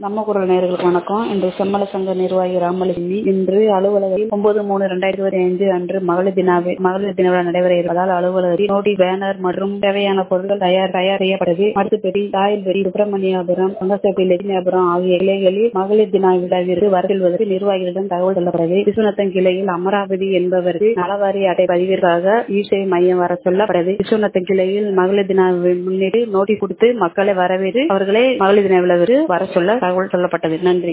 நம்ம குரல் நேயர்களுக்கு வணக்கம் இன்று செம்மல சங்க நிர்வாகி ராமலட்சுமி இன்று அலுவலகத்தில் ஒன்பது மூணு ரெண்டாயிரத்தி இருபத்தி ஐந்து அன்று மகளிர் தினாவை மகளிர் தின விழா நடைபெற இருப்பதால் அலுவலகத்தில் நோட்டி பேனர் மற்றும் தேவையான பொருட்கள் தயார் தயார் செய்யப்பட்டது மருத்துப்பட்டி தாயல்பெட்டி சுப்பிரமணியபுரம் சங்கசபி லட்சுமிபுரம் ஆகிய கிளைகளில் மகளிர் தின விழாவிற்கு வரசெல்வதற்கு நிர்வாகிகளிடம் தகவல் சொல்லப்பட்டது விஸ்வநத்தம் கிளையில் அமராவதி என்பவருக்கு நலவாரி அட்டை பதிவிற்காக இசேவை மையம் வர சொல்லப்பட்டது விஸ்வநத்தம் கிளையில் மகளிர் தின முன்னிட்டு நோட்டீஸ் கொடுத்து மக்களை வரவேற்று அவர்களை மகளிர் தின விழாவிற்கு வர சொல்ல தகவல் சொல்லப்பட்டது நன்றி